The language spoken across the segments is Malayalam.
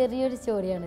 ചെറിയൊരു സ്റ്റോറിയാണ്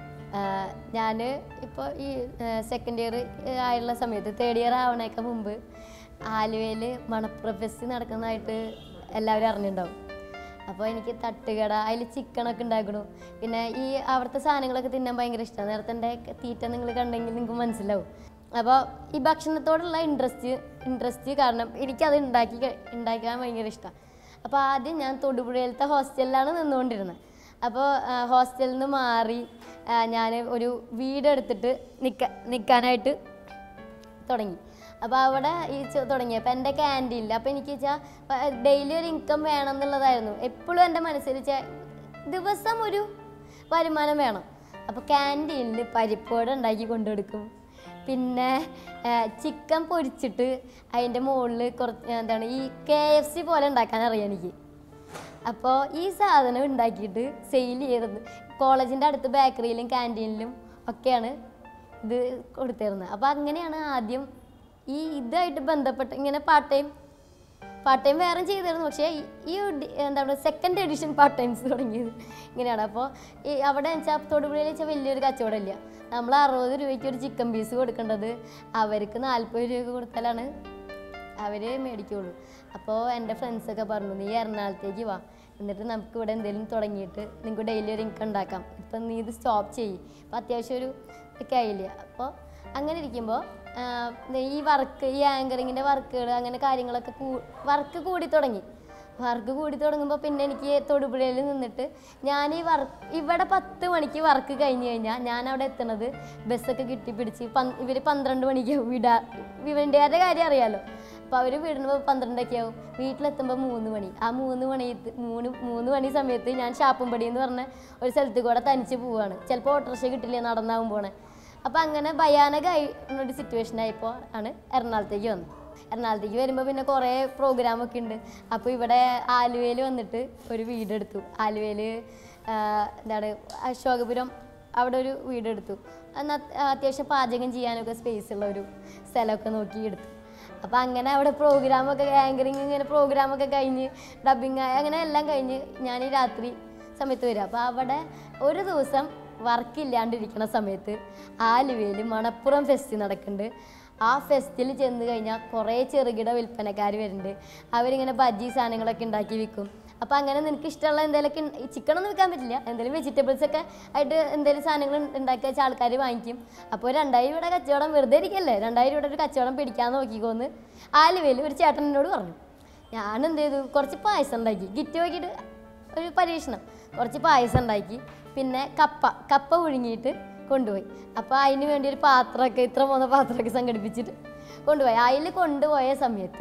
ഞാൻ ഇപ്പോൾ ഈ സെക്കൻഡ് ഇയർ ആയുള്ള സമയത്ത് തേർഡ് ഇയർ ആവണേക്കാൾ മുമ്പ് ആലുവയിൽ മണപ്പുറ ഫെസ്റ്റ് നടക്കുന്നതായിട്ട് എല്ലാവരും അറിഞ്ഞിട്ടുണ്ടാവും അപ്പോൾ എനിക്ക് തട്ടുകട അതിൽ ചിക്കനൊക്കെ ഉണ്ടാക്കണു പിന്നെ ഈ അവിടുത്തെ സാധനങ്ങളൊക്കെ തിന്നാൻ ഭയങ്കര ഇഷ്ടമാണ് നേരത്തെ എൻ്റെ തീറ്റ നിങ്ങൾ കണ്ടെങ്കിൽ നിങ്ങൾക്ക് മനസ്സിലാവും അപ്പോൾ ഈ ഭക്ഷണത്തോടുള്ള ഇൻട്രസ്റ്റ് ഇൻട്രസ്റ്റ് കാരണം എനിക്കത് ഉണ്ടാക്കി കഴി- ഉണ്ടാക്കാൻ ഭയങ്കര ഇഷ്ടമാണ് അപ്പോൾ ആദ്യം ഞാൻ തൊടുപുഴയിലത്തെ ഹോസ്റ്റലിലാണ് നിന്നുകൊണ്ടിരുന്നത് അപ്പോൾ ഹോസ്റ്റലിൽ നിന്ന് മാറി ഞാൻ ഒരു വീടെടുത്തിട്ട് നിൽക്ക നിൽക്കാനായിട്ട് തുടങ്ങി അപ്പോൾ അവിടെ ഈ ചെ- തുടങ്ങിയപ്പോൾ എൻ്റെ ക്യാൻറ്റീനിൽ അപ്പോൾ എനിക്ക് വെച്ചാൽ ഡെയിലി ഒരു ഇൻകം വേണം എന്നുള്ളതായിരുന്നു എപ്പോഴും എൻ്റെ മനസ്സിൽ വെച്ചാൽ ദിവസം ഒരു വരുമാനം വേണം അപ്പോൾ ക്യാൻറ്റീനിൽ പരിപ്പോട് ഉണ്ടാക്കി കൊണ്ടുകൊടുക്കും പിന്നെ ചിക്കൻ പൊരിച്ചിട്ട് അതിൻ്റെ മുകളിൽ കുറച്ച് എന്താണ് ഈ കെ എഫ് സി പോലെ ഉണ്ടാക്കാൻ അറിയാം എനിക്ക് അപ്പോൾ ഈ സാധനം ഉണ്ടാക്കിയിട്ട് സെയിൽ ചെയ്തത് കോളേജിൻ്റെ അടുത്ത് ബേക്കറിയിലും ക്യാൻറ്റീനിലും ഒക്കെയാണ് ഇത് കൊടുത്തിരുന്നത് അപ്പോൾ അങ്ങനെയാണ് ആദ്യം ഈ ഇതായിട്ട് ബന്ധപ്പെട്ട് ഇങ്ങനെ പാർട്ട് ടൈം പാർട്ട് ടൈം വേറെ ചെയ്തിരുന്നു പക്ഷേ ഈ- ഈ ഡി- എന്താണ് സെക്കൻഡ് എഡിഷൻ പാർട്ട് ടൈംസ് തുടങ്ങിയത് ഇങ്ങനെയാണ് അപ്പോൾ ഈ അവിടെ വെച്ചാൽ തൊടുപുഴയിൽ വെച്ചാൽ വലിയൊരു കച്ചവടമില്ല നമ്മൾ അറുപത് രൂപയ്ക്ക് ഒരു ചിക്കൻ പീസ് കൊടുക്കേണ്ടത് അവർക്ക് നാൽപ്പത് രൂപ കൊടുത്താലാണ് അവർ മേടിക്കുള്ളൂ അപ്പോൾ എൻ്റെ ഫ്രണ്ട്സൊക്കെ പറഞ്ഞു നീ എറണാകുളത്തേക്ക് വാ എന്നിട്ട് നമുക്ക് ഇവിടെ എന്തെങ്കിലും തുടങ്ങിയിട്ട് നിങ്ങൾക്ക് ഡെയിലി ഒരു ഇൻകം ഉണ്ടാക്കാം ഇപ്പം നീ ഇത് സ്റ്റോപ്പ് ചെയ്യ് അപ്പോൾ അത്യാവശ്യം ഒരു ഒക്കെ ആയില്ലേ അപ്പോൾ അങ്ങനെ ഇരിക്കുമ്പോൾ ഈ വർക്ക് ഈ ആങ്കറിങ്ങിൻ്റെ വർക്കുകൾ അങ്ങനെ കാര്യങ്ങളൊക്കെ വർക്ക് കൂടി തുടങ്ങി വർക്ക് കൂടി തുടങ്ങുമ്പോൾ പിന്നെ എനിക്ക് തൊടുപുഴയിൽ നിന്നിട്ട് ഞാൻ ഈ വർക്ക് ഇവിടെ പത്ത് മണിക്ക് വർക്ക് കഴിഞ്ഞ് കഴിഞ്ഞാൽ ഞാൻ അവിടെ എത്തുന്നത് ബസ്സൊക്കെ കിട്ടി പിടിച്ച് ഇവർ പന്ത്രണ്ട് മണിക്ക് വിടാ ഇവൻ്റെകാരുടെ കാര്യം അറിയാലോ അപ്പോൾ അവർ വിടുമ്പോൾ പന്ത്രണ്ടൊക്കെ ആവും വീട്ടിലെത്തുമ്പോൾ മൂന്ന് മണി ആ മൂന്ന് മണി മൂന്ന് മൂന്ന് മണി സമയത്ത് ഞാൻ ഷാപ്പുംപടി എന്ന് പറഞ്ഞ ഒരു സ്ഥലത്ത് കൂടെ തനിച്ച് പോവുകയാണ് ചിലപ്പോൾ ഓട്ടോറിക്ഷ കിട്ടില്ല നടന്നാവും പോണേ അപ്പോൾ അങ്ങനെ ഭയാനകമായി ഒരു സിറ്റുവേഷൻ ആയപ്പോൾ ആണ് എറണാകുളത്തേക്ക് വന്നത് എറണാകുളത്തേക്ക് വരുമ്പോൾ പിന്നെ കുറേ പ്രോഗ്രാമൊക്കെ ഉണ്ട് അപ്പോൾ ഇവിടെ ആലുവയിൽ വന്നിട്ട് ഒരു വീടെടുത്തു ആലുവയിൽ എന്താണ് അശോകപുരം അവിടെ ഒരു വീടെടുത്തു എന്നാൽ അത്യാവശ്യം പാചകം ചെയ്യാനൊക്കെ സ്പേസ് ഉള്ള ഒരു സ്ഥലമൊക്കെ നോക്കി എടുത്തു അപ്പോൾ അങ്ങനെ അവിടെ പ്രോഗ്രാമൊക്കെ ആങ്കറിങ് ഇങ്ങനെ പ്രോഗ്രാമൊക്കെ കഴിഞ്ഞ് ഡബിങ് അങ്ങനെ എല്ലാം കഴിഞ്ഞ് ഞാൻ ഈ രാത്രി സമയത്ത് വരിക അപ്പോൾ അവിടെ ഒരു ദിവസം വർക്കില്ലാണ്ടിരിക്കുന്ന സമയത്ത് ആലുവയിൽ മണപ്പുറം ഫെസ്റ്റ് നടക്കുന്നുണ്ട് ആ ഫെസ്റ്റിൽ ചെന്ന് കഴിഞ്ഞാൽ കുറേ ചെറുകിട വിൽപ്പനക്കാർ വരുന്നുണ്ട് അവരിങ്ങനെ ബജ്ജി സാധനങ്ങളൊക്കെ ഉണ്ടാക്കി വിൽക്കും അപ്പോൾ അങ്ങനെ നിനക്ക് ഇഷ്ടമുള്ള എന്തെങ്കിലുമൊക്കെ ചിക്കനൊന്നും വിൽക്കാൻ പറ്റില്ല എന്തെങ്കിലും വെജിറ്റബിൾസ് ഒക്കെ ആയിട്ട് എന്തെങ്കിലും സാധനങ്ങൾ ഉണ്ടാക്കി വെച്ച ആൾക്കാർ വാങ്ങിക്കും അപ്പോൾ രണ്ടായിരം രൂപയുടെ കച്ചവടം വെറുതെ ഇരിക്കല്ലേ രണ്ടായിരം രൂപയുടെ ഒരു കച്ചവടം പിടിക്കാൻ നോക്കിക്കോന്ന് ആലുവയിൽ ഒരു ചേട്ടൻ എന്നോട് പറഞ്ഞു ഞാൻ എന്ത് ചെയ്തു കുറച്ച് പായസം ഉണ്ടാക്കി കിറ്റ് നോക്കിയിട്ട് ഒരു പരീക്ഷണം കുറച്ച് പായസം ഉണ്ടാക്കി പിന്നെ കപ്പ കപ്പ പുഴുങ്ങിയിട്ട് കൊണ്ടുപോയി അപ്പോൾ അതിന് വേണ്ടി ഒരു പാത്രമൊക്കെ ഇത്ര മൂന്ന് പാത്രമൊക്കെ സംഘടിപ്പിച്ചിട്ട് കൊണ്ടുപോയി അതിൽ കൊണ്ടുപോയ സമയത്ത്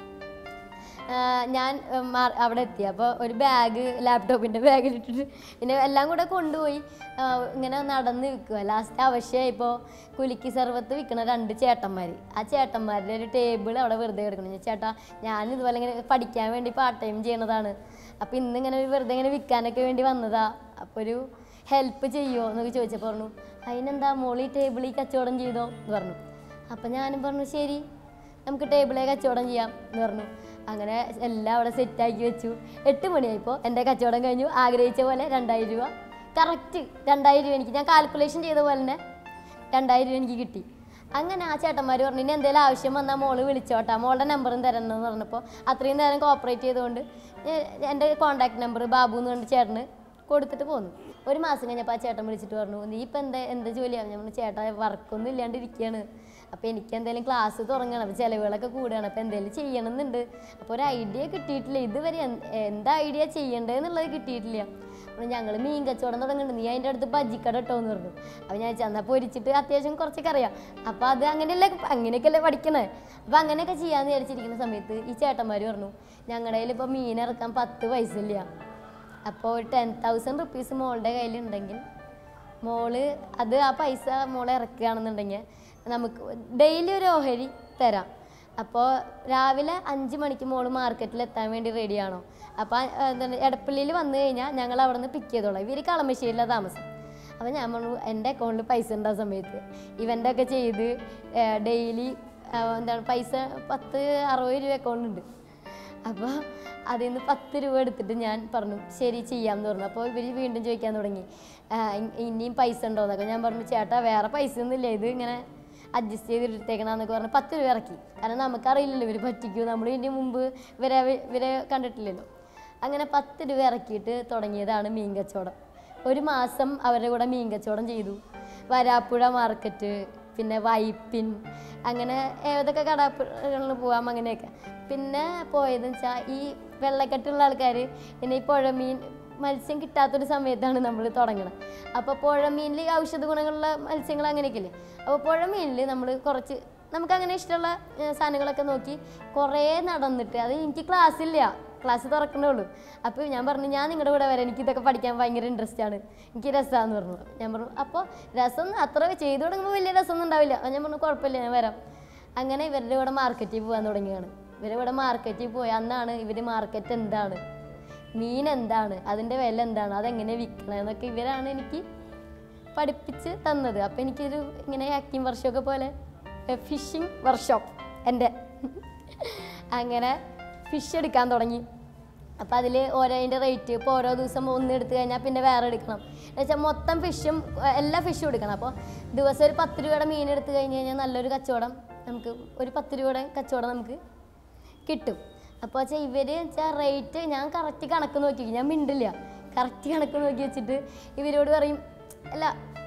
ആ, ഞാൻ ഉം, മാ- അവിടെ എത്തി അപ്പോൾ ഒരു ബാഗ് ലാപ്ടോപ്പിൻ്റെ ബാഗിലിട്ടിട്ട് പിന്നെ എല്ലാം കൂടെ കൊണ്ടുപോയി ആ, ഇങ്ങനെ നടന്ന് വിൽക്കുക ലാസ്റ്റ് ആവശ്യമായിപ്പോൾ കുലുക്കി സർവത്ത് വിൽക്കണ രണ്ട് ചേട്ടന്മാർ ആ ചേട്ടന്മാരുടെ ഒരു ടേബിൾ അവിടെ വെറുതെ കിടക്കണം ഞാൻ ചേട്ടാ ഞാൻ ഇതുപോലെ ഇങ്ങനെ പഠിക്കാൻ വേണ്ടി പാർട്ട് ടൈം ചെയ്യണതാണ് അപ്പോൾ ഇന്ന് ഇങ്ങനെ ഒരു വെറുതെ ഇങ്ങനെ വിൽക്കാനൊക്കെ വേണ്ടി വന്നതാ അപ്പോൾ ഒരു ഹെൽപ്പ് ചെയ്യുമോ എന്നൊക്കെ ചോദിച്ചപ്പോൾ പറഞ്ഞു അതിനെന്താ മോളി ടേബിൾ ഈ കച്ചവടം ചെയ്തോ എന്ന് പറഞ്ഞു അപ്പം ഞാനും പറഞ്ഞു ശരി നമുക്ക് ടേബിളെ കച്ചവടം ചെയ്യാം എന്ന് പറഞ്ഞു അങ്ങനെ എല്ലാം അവിടെ സെറ്റാക്കി വെച്ചു എട്ട് മണിയായപ്പോൾ എൻ്റെ കച്ചവടം കഴിഞ്ഞു ആഗ്രഹിച്ച പോലെ രണ്ടായിരം രൂപ കറക്റ്റ് രണ്ടായിരം രൂപ എനിക്ക് ഞാൻ കാൽക്കുലേഷൻ ചെയ്ത പോലെ തന്നെ രണ്ടായിരം രൂപ എനിക്ക് കിട്ടി അങ്ങനെ ആ ചേട്ടന്മാർ പറഞ്ഞു ഇനി എന്തെങ്കിലും ആവശ്യം വന്നാൽ മോള് വിളിച്ചോട്ടാ മോളുടെ നമ്പറും തരണം എന്ന് പറഞ്ഞപ്പോൾ അത്രയും നേരം കോപ്പറേറ്റ് ചെയ്തുകൊണ്ട് ഏ- എൻ്റെ കോൺടാക്ട് നമ്പർ ബാബു എന്ന് പറഞ്ഞ ചേട്ടന് കൊടുത്തിട്ട് പോന്നു ഒരു മാസം കഴിഞ്ഞപ്പോൾ ആ ചേട്ടൻ വിളിച്ചിട്ട് പറഞ്ഞു നീ ഇപ്പം എന്താ എന്താ ജോലിയാണ് ഞാൻ പറഞ്ഞു ചേട്ടാ വർക്കൊന്നും ഇല്ലാണ്ട് ഇരിക്കുകയാണ് അപ്പോൾ എനിക്ക് എന്തെങ്കിലും ക്ലാസ് തുടങ്ങണം അപ്പോൾ ചിലവുകളൊക്കെ കൂടുകയാണ് അപ്പോൾ എന്തെങ്കിലും ചെയ്യണമെന്നുണ്ട് അപ്പോൾ ഒരു ഐഡിയ കിട്ടിയിട്ടില്ല ഇതുവരെ എന്ത് എന്താ ഐഡിയ ചെയ്യേണ്ടതെന്നുള്ളത് കിട്ടിയിട്ടില്ല അപ്പോൾ ഞങ്ങൾ മീൻ കച്ചവടം തുടങ്ങുന്നുണ്ട് നീ അതിൻ്റെ അടുത്ത് ബജ്ജിക്കട ഇട്ടോ എന്ന് പറഞ്ഞു അപ്പോൾ ഞാൻ ചെന്നാൽ പൊരിച്ചിട്ട് അത്യാവശ്യം കുറച്ചൊക്കെ അറിയാം അപ്പോൾ അത് അങ്ങനെയല്ലേ അങ്ങനെയൊക്കെയല്ലേ പഠിക്കണേ അപ്പോൾ അങ്ങനെയൊക്കെ ചെയ്യാമെന്ന് വിചാരിച്ചിരിക്കുന്ന സമയത്ത് ഈ ചേട്ടന്മാർ പറഞ്ഞു ഞങ്ങളുടെ കയ്യിൽ ഇപ്പോൾ മീൻ ഇറക്കാൻ പത്ത് പൈസ ഇല്ല അപ്പോൾ ഒരു ടെൻ തൗസൻഡ് റുപ്പീസ് മോളുടെ കയ്യിലുണ്ടെങ്കിൽ മോള് അത് ആ പൈസ മോളെ ഇറക്കുകയാണെന്നുണ്ടെങ്കിൽ നമുക്ക് ഡെയിലി ഒരു ഓഹരി തരാം അപ്പോൾ രാവിലെ അഞ്ച് മണിക്ക് മോള് മാർക്കറ്റിൽ എത്താൻ വേണ്ടി റെഡിയാണോ അപ്പോൾ എന്താണ് എടപ്പള്ളിയിൽ വന്നു കഴിഞ്ഞാൽ ഞങ്ങൾ അവിടെ നിന്ന് പിക്ക് ചെയ്തോളാം ഇവർ കളമശ്ശേരിയിലാണ് താമസം അപ്പോൾ ഞാൻ പറഞ്ഞു എൻ്റെ അക്കൗണ്ടിൽ പൈസ ഉണ്ട് ആ സമയത്ത് ഇവൻ്റെ ഒക്കെ ചെയ്ത് ഡെയിലി എന്താണ് പൈസ പത്ത് അറുപത് രൂപ അക്കൗണ്ട് ഉണ്ട് അപ്പോൾ അതിൽ നിന്ന് പത്ത് രൂപ എടുത്തിട്ട് ഞാൻ പറഞ്ഞു ശരി ചെയ്യാമെന്ന് പറഞ്ഞു അപ്പോൾ ഇവർ വീണ്ടും ചോദിക്കാൻ തുടങ്ങി "ആ, ഇ- ഇനിയും പൈസ ഉണ്ടോ എന്നൊക്കെ ഞാൻ പറഞ്ഞു ചേട്ടാ വേറെ പൈസ ഒന്നുമില്ല ഇത് ഇങ്ങനെ അഡ്ജസ്റ്റ് ചെയ്തിട്ടേക്കണമെന്നൊക്കെ പറഞ്ഞ് പത്ത് രൂപ ഇറക്കി കാരണം നമുക്കറിയില്ലല്ലോ ഇവർ പറ്റിക്കൂ നമ്മൾ ഇതിന് മുമ്പ് ഇവരെ ഇവരെ കണ്ടിട്ടില്ലല്ലോ അങ്ങനെ പത്ത് രൂപ ഇറക്കിയിട്ട് തുടങ്ങിയതാണ് മീൻ കച്ചവടം ഒരു മാസം അവരുടെ കൂടെ മീൻ കച്ചവടം ചെയ്തു വരാപ്പുഴ മാർക്കറ്റ് പിന്നെ വൈപ്പിൻ അങ്ങനെ ഏതൊക്കെ കടകളിൽ പോവാം അങ്ങനെയൊക്കെ പിന്നെ പോയതെന്ന് വെച്ചാൽ ഈ വെള്ളക്കെട്ടുള്ള ആൾക്കാർ പിന്നെ ഈ പുഴമീൻ മത്സ്യം കിട്ടാത്തൊരു സമയത്താണ് നമ്മൾ തുടങ്ങണം അപ്പോൾ പുഴമീനിൽ ഔഷധ ഗുണങ്ങളുള്ള മത്സ്യങ്ങൾ അങ്ങനെയൊക്കെ ഇല്ലേ അപ്പോൾ പുഴമീനിൽ നമ്മൾ കുറച്ച് നമുക്ക് അങ്ങനെ ഇഷ്ടമുള്ള ഏഹ്, സാധനങ്ങളൊക്കെ നോക്കി കുറേ നടന്നിട്ട് അത് എനിക്ക് ക്ലാസ്സില്ല ക്ലാസ് തുറക്കണേ ഉള്ളൂ അപ്പോൾ ഞാൻ പറഞ്ഞു ഞാൻ നിങ്ങളുടെ കൂടെ വരാം എനിക്ക് ഇതൊക്കെ പഠിക്കാൻ ഭയങ്കര ഇൻട്രസ്റ്റ് ആണ് എനിക്ക് രസമാണെന്ന് പറഞ്ഞു ഞാൻ പറഞ്ഞു അപ്പോൾ രസം അത്ര ചെയ്തു തുടങ്ങുമ്പോൾ വലിയ രസമൊന്നും ഉണ്ടാവില്ല അപ്പോൾ ഞാൻ പറഞ്ഞു കുഴപ്പമില്ല ഞാൻ വരാം അങ്ങനെ ഇവരുടെ കൂടെ മാർക്കറ്റിൽ പോകാൻ തുടങ്ങിയാണ് ഇവരുടെ കൂടെ മാർക്കറ്റിൽ പോയി അന്നാണ് ഇവർ മാർക്കറ്റ് എന്താണ് മീൻ എന്താണ് അതിൻ്റെ വില എന്താണ് അതെങ്ങനെ വിൽക്കണം എന്നൊക്കെ ഇവരാണ് എനിക്ക് പഠിപ്പിച്ച് തന്നത് അപ്പോൾ എനിക്കൊരു ഇങ്ങനെ ആക്ടിങ് വർഷമൊക്കെ പോലെ ഫിഷിംഗ് വർക്ക്ഷോപ്പ് എൻ്റെ അങ്ങനെ ഫിഷ് എടുക്കാൻ തുടങ്ങി അപ്പോൾ അതിൽ ഓരോ അതിൻ്റെ റേറ്റ് ഇപ്പോൾ ഓരോ ദിവസം ഒന്ന് എടുത്തു കഴിഞ്ഞാൽ പിന്നെ വേറെ എടുക്കണം എന്നുവെച്ചാൽ മൊത്തം ഫിഷും എല്ലാ ഫിഷും എടുക്കണം അപ്പോൾ ദിവസം ഒരു പത്ത് രൂപയുടെ മീൻ എടുത്തു കഴിഞ്ഞ് കഴിഞ്ഞാൽ നല്ലൊരു കച്ചവടം നമുക്ക് ഒരു പത്ത് രൂപയുടെ കച്ചവടം നമുക്ക് കിട്ടും അപ്പോൾ വെച്ചാൽ ഇവർ വെച്ചാൽ റേറ്റ് ഞാൻ കറക്റ്റ് കണക്ക് നോക്കി ഞാൻ മിണ്ടില്ല കറക്റ്റ് കണക്ക് നോക്കി വെച്ചിട്ട് ഇവരോട് പറയും അല്ല